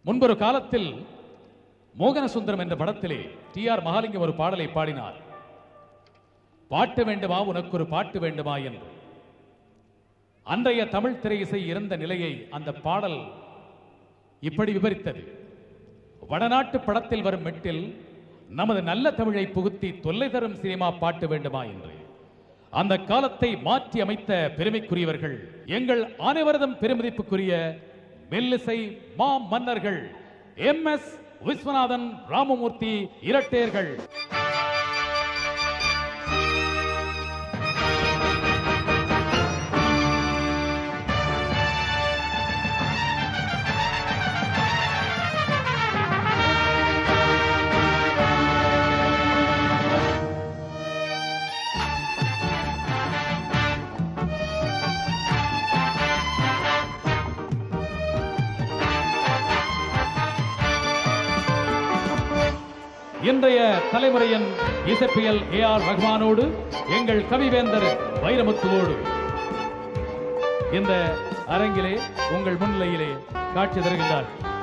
முன்பொரு காலத்தில் மோகனசுந்தரம் என்ற படத்திலே டி ஆர் மகாலிங்கம் ஒரு பாடலை பாடினார் பாட்டு வேண்டுமா உனக்கு ஒரு பாட்டு வேண்டுமா என்று அன்றைய தமிழ் திரை இசை இருந்த நிலையை அந்த பாடல் இப்படி விவரித்தது வடநாட்டு படத்தில் வரும் மெட்டில் நமது நல்ல தமிழை புகுத்தி தொல்லை தரும் சினிமா பாட்டு வேண்டுமா என்று அந்த காலத்தை மாற்றி அமைத்த பெருமைக்குரியவர்கள் எங்கள் அனைவரதும் பெருமதிப்புக்குரிய மெல்லிசை மா மன்னர்கள் எம் எஸ் விஸ்வநாதன் ராமமூர்த்தி இரட்டையர்கள் இன்றைய தலைமுறையின் இசைப்பியல் ஏ ஆர் ரஹ்மானோடு எங்கள் கவிவேந்தர் வைரமுத்துவோடு இந்த அரங்கிலே உங்கள் முன்னிலையிலே காட்சி தருகின்றார்